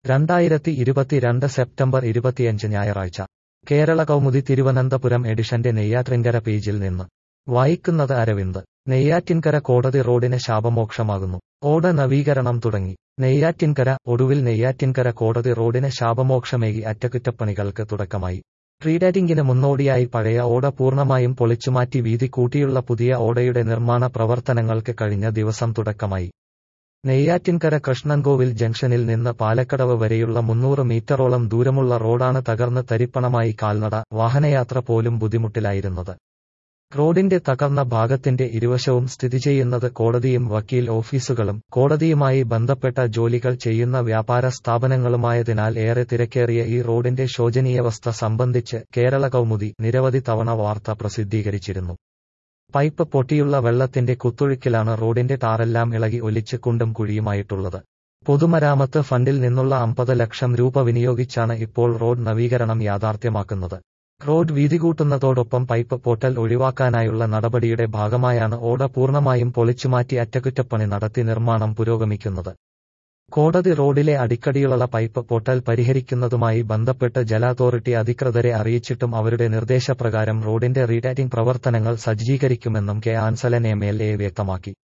രണ്ടായിരത്തി ഇരുപത്തിരണ്ട് സെപ്റ്റംബർ ഇരുപത്തിയഞ്ച് ഞായറാഴ്ച കേരള കൗമുദി തിരുവനന്തപുരം എഡിഷന്റെ നെയ്യാറ്റിൻകര പേജിൽ നിന്ന് വായിക്കുന്നത് അരവിന്ദ് നെയ്യാറ്റിൻകര കോടതി റോഡിന് ശാപമോക്ഷമാകുന്നു ഓട നവീകരണം തുടങ്ങി നെയ്യാറ്റിൻകര ഒടുവിൽ നെയ്യാറ്റിൻകര കോടതി റോഡിന് ശാപമോക്ഷമേകി അറ്റകുറ്റപ്പണികൾക്ക് തുടക്കമായി റീഡാറ്റിംഗിന് മുന്നോടിയായി പഴയ ഓട പൂർണ്ണമായും പൊളിച്ചുമാറ്റി വീതി കൂട്ടിയുള്ള പുതിയ ഓടയുടെ നിർമ്മാണ പ്രവർത്തനങ്ങൾക്ക് കഴിഞ്ഞ ദിവസം തുടക്കമായി നെയ്യാറ്റിൻകര കൃഷ്ണൻകോവിൽ ജംഗ്ഷനിൽ നിന്ന് പാലക്കടവ് വരെയുള്ള മുന്നൂറ് മീറ്ററോളം ദൂരമുള്ള റോഡാണ് തകർന്ന് തരിപ്പണമായി കാൽനട വാഹനയാത്ര പോലും ബുദ്ധിമുട്ടിലായിരുന്നത് റോഡിന്റെ തകർന്ന ഭാഗത്തിന്റെ ഇരുവശവും സ്ഥിതി ചെയ്യുന്നത് കോടതിയും വക്കീൽ ഓഫീസുകളും കോടതിയുമായി ബന്ധപ്പെട്ട ജോലികൾ ചെയ്യുന്ന വ്യാപാര സ്ഥാപനങ്ങളുമായതിനാൽ ഏറെ തിരക്കേറിയ ഈ റോഡിന്റെ ശോചനീയാവസ്ഥ സംബന്ധിച്ച് കേരള കൗമുദി നിരവധി തവണ വാർത്ത പ്രസിദ്ധീകരിച്ചിരുന്നു പൈപ്പ് പൊട്ടിയുള്ള വെള്ളത്തിന്റെ കുത്തൊഴുക്കിലാണ് റോഡിന്റെ ടാറെല്ലാം ഇളകി ഒലിച്ച് കുണ്ടും കുഴിയുമായിട്ടുള്ളത് പൊതുമരാമത്ത് ഫണ്ടിൽ നിന്നുള്ള അമ്പത് ലക്ഷം രൂപ വിനിയോഗിച്ചാണ് ഇപ്പോൾ റോഡ് നവീകരണം യാഥാർത്ഥ്യമാക്കുന്നത് റോഡ് വീതി കൂട്ടുന്നതോടൊപ്പം പൈപ്പ് പൊട്ടൽ ഒഴിവാക്കാനായുള്ള നടപടിയുടെ ഭാഗമായാണ് ഓട പൂർണ്ണമായും പൊളിച്ചുമാറ്റി അറ്റകുറ്റപ്പണി നടത്തി നിർമ്മാണം പുരോഗമിക്കുന്നത് കോടതി റോഡിലെ അടിക്കടിയുള്ള പൈപ്പ് പൊട്ടൽ പരിഹരിക്കുന്നതുമായി ബന്ധപ്പെട്ട് ജല അതോറിറ്റി അധികൃതരെ അറിയിച്ചിട്ടും അവരുടെ നിർദ്ദേശപ്രകാരം റോഡിന്റെ റീടാറ്റിംഗ് പ്രവർത്തനങ്ങൾ സജ്ജീകരിക്കുമെന്നും K Ansalan M L A വ്യക്തമാക്കി